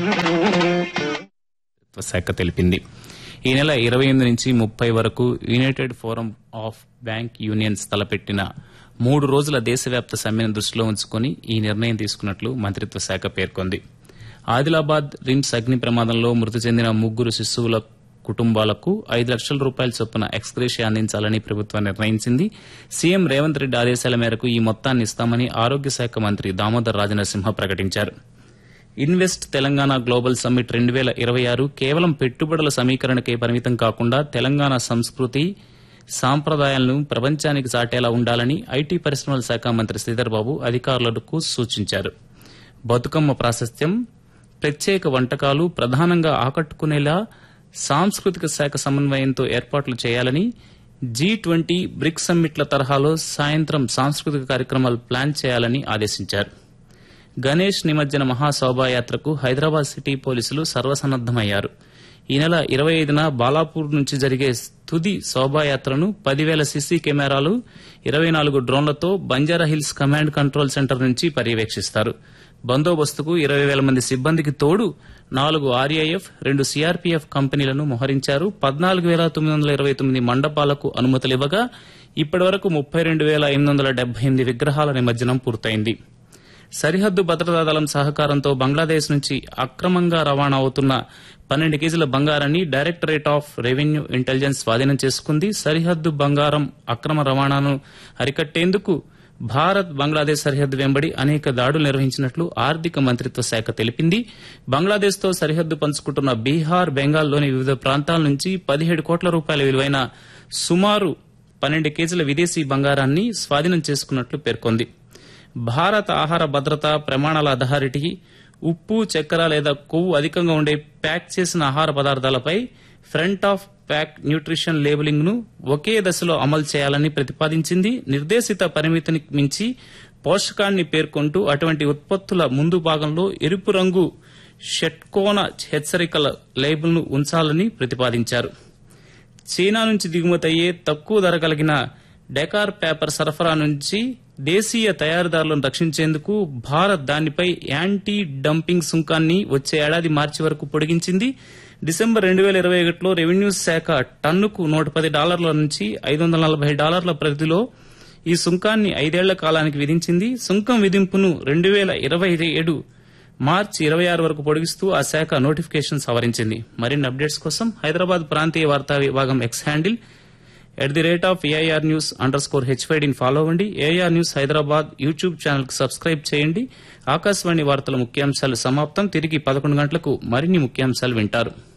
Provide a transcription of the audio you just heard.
శాఖ తెలిపింది ఈ నెల ఇరవై ఎనిమిది నుంచి ముప్పై వరకు united forum of bank unions తలపెట్టిన మూడు రోజుల దేశవ్యాప్త సమ్మెను దృష్టిలో ఉంచుకుని ఈ నిర్ణయం తీసుకున్నట్లు మంత్రిత్వ శాఖ పేర్కొంది ఆదిలాబాద్ రిమ్స్ అగ్ని ప్రమాదంలో మృతి చెందిన ముగ్గురు శిశువుల కుటుంబాలకు ఐదు లక్షల రూపాయల చొప్పున ఎక్స్గ్రేషియా అందించాలని ప్రభుత్వం నిర్ణయించింది సీఎం రేవంత్ రెడ్డి ఆదేశాల మేరకు ఈ మొత్తాన్ని ఇస్తామని ఆరోగ్య శాఖ మంత్రి దామోదర్ రాజనరసింహ ప్రకటించారు ఇన్వెస్ట్ తెలంగాణ గ్లోబల్ సమ్మిట్ రెండు వేల ఇరవై ఆరు కేవలం పెట్టుబడుల సమీకరణకే పరిమితం కాకుండా తెలంగాణ సంస్కృతి సాంప్రదాయాలను ప్రపంచానికి చాటేలా ఉండాలని ఐటీ పరిశ్రమల శాఖ మంత్రి శ్రీధర్ బాబు అధికారులకు సూచించారు బతుకమ్మ ప్రాశస్త్యం ప్రత్యేక వంటకాలు ప్రధానంగా ఆకట్టుకునేలా సాంస్కృతిక శాఖ సమన్వయంతో ఏర్పాట్లు చేయాలని జీ ట్వంటీ బ్రిక్స్ సమ్మిట్ల తరహాలో సాయంత్రం సాంస్కృతిక కార్యక్రమాలు ప్లాన్ చేయాలని ఆదేశించారు గణేష్ నిమజ్జన మహాశోభాయాత్రకు హైదరాబాద్ సిటీ పోలీసులు సర్వసన్నద్దమయ్యారు ఈ నెల ఇరవై ఐదున బాలాపూర్ నుంచి జరిగే తుది శోభాయాత్రను పదివేల సీసీ కెమెరాలు ఇరవై నాలుగు డ్రోన్లతో బంజారాహిల్స్ కమాండ్ కంట్రోల్ సెంటర్ నుంచి పర్యవేక్షిస్తారు బందోబస్తుకు ఇరవై వేల మంది సిబ్బందికి తోడు నాలుగు ఆర్ఐఎఫ్ రెండు సీఆర్పీఎఫ్ కంపెనీలను మోహరించారు పద్నాలుగు వేల తొమ్మిది వందల ఇరవై తొమ్మిది మండపాలకు అనుమతులివ్వగా ఇప్పటివరకు ముప్పై రెండు వేల ఎనిమిది వందల డెబ్బై ఎనిమిది విగ్రహాల నిమజ్జనం పూర్తయింది సరిహద్దు భద్రతా దళం సహకారంతో బంగ్లాదేశ్ నుంచి అక్రమంగా రవాణా అవుతున్న పన్నెండు కేజీల బంగారాన్ని డైరెక్టరేట్ ఆఫ్ రెవెన్యూ ఇంటెలిజెన్స్ స్వాధీనం చేసుకుంది సరిహద్దు బంగారం అక్రమ రవాణాను అరికట్టేందుకు భారత్ బంగ్లాదేశ్ సరిహద్దు వెంబడి అనేక దాడులు నిర్వహించినట్లు ఆర్థిక మంత్రిత్వ శాఖ తెలిపింది బంగ్లాదేశ్తో సరిహద్దు పంచుకుంటున్న బీహార్ బెంగాల్లోని వివిధ ప్రాంతాల నుంచి పదిహేడు కోట్ల రూపాయల విలువైన సుమారు పన్నెండు కేజీల విదేశీ బంగారాన్ని స్వాధీనం చేసుకున్నట్లు పేర్కొంది భారత ఆహార భద్రత ప్రమాణాల అథారిటీ ఉప్పు చక్కెర లేదా కొవ్వు అధికంగా ఉండే ప్యాక్ చేసిన ఆహార పదార్థాలపై front of pack nutrition labelling ను ఒకే దశలో అమలు చేయాలని ప్రతిపాదించింది నిర్దేశిత పరిమితిని మించి పోషకాన్ని పేర్కొంటూ అటువంటి ఉత్పత్తుల ముందు భాగంలో ఎరుపు రంగు షట్కోణ హెచ్చరికల లేబుల్ను ఉంచాలని ప్రతిపాదించారు చైనా నుంచి దిగుమతి అయ్యే తక్కువ ధర కలిగిన డెకార్ పేపర్ సరఫరా నుంచి దేశీయ తయారీదారులను రక్షించేందుకు భారత్ దానిపై యాంటీ డంపింగ్ సుంకాన్ని వచ్చే ఏడాది మార్చి వరకు పొడిగించింది డిసెంబర్ రెండు వేల ఇరవై ఒకటిలో రెవెన్యూ శాఖ టన్నుకు నూట పది డాలర్ల నుంచి ఐదు వందల నలభై డాలర్ల పరిధిలో ఈ సుంకాన్ని ఐదేళ్ల కాలానికి విధించింది సుంకం విధింపును రెండు వేల ఇరవై ఏడు మార్చి ఇరవై ఆరు వరకు పొడిగిస్తూ ఆ శాఖ నోటిఫికేషన్ సవరించింది మరిన్ని అప్డేట్స్ కోసం హైదరాబాద్ ప్రాంతీయ వార్తా విభాగం X handle at the rate of AIR news underscore హెచ్వైడిని ఫాలో అవ్వండి AIR news Hyderabad YouTube channel కు సబ్స్క్రైబ్ చేయండి ఆకాశవాణి వార్తల ముఖ్యాంశాలు సమాప్తం తిరిగి పదకొండు గంటలకు మరిన్ని ముఖ్యాంశాలు వింటారు